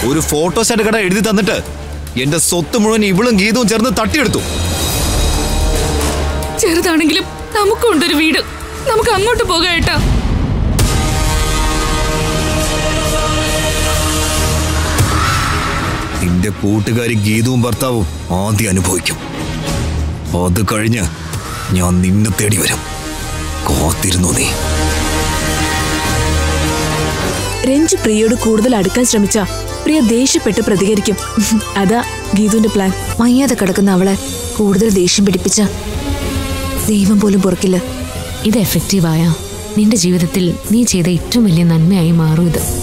ഒരു ഫോട്ടോസ്റ്റാറ്റ് കട എഴുതി തന്നിട്ട് എന്റെ സ്വത്ത് മുഴുവൻ ഇവളും ഗീതവും ചേർന്ന് തട്ടിയെടുത്തു ചെറുതാണെങ്കിലും നമുക്കുണ്ടൊരു വീട് നമുക്ക് അങ്ങോട്ട് പോകാം ഏട്ടാ നിന്റെ കൂട്ടുകാരി ഗീതവും ഭർത്താവും ആദ്യം അനുഭവിക്കും അത് കഴിഞ്ഞ് ഞാൻ നിന്നെ തേടി വരും കാത്തിരുന്നു നീ രഞ്ജു പ്രിയയോട് കൂടുതൽ അടുക്കാൻ ശ്രമിച്ച പ്രിയ ദേഷ്യപ്പെട്ട് പ്രതികരിക്കും അതാ ഗീതുവിന്റെ പ്ലാൻ വയ്യാതെ കിടക്കുന്ന അവളെ കൂടുതൽ ദേഷ്യം പിടിപ്പിച്ച ദൈവം പോലും പൊറുക്കില്ല ഇത് എഫക്റ്റീവായ നിന്റെ ജീവിതത്തിൽ നീ ചെയ്ത ഏറ്റവും വലിയ നന്മയായി മാറും ഇത്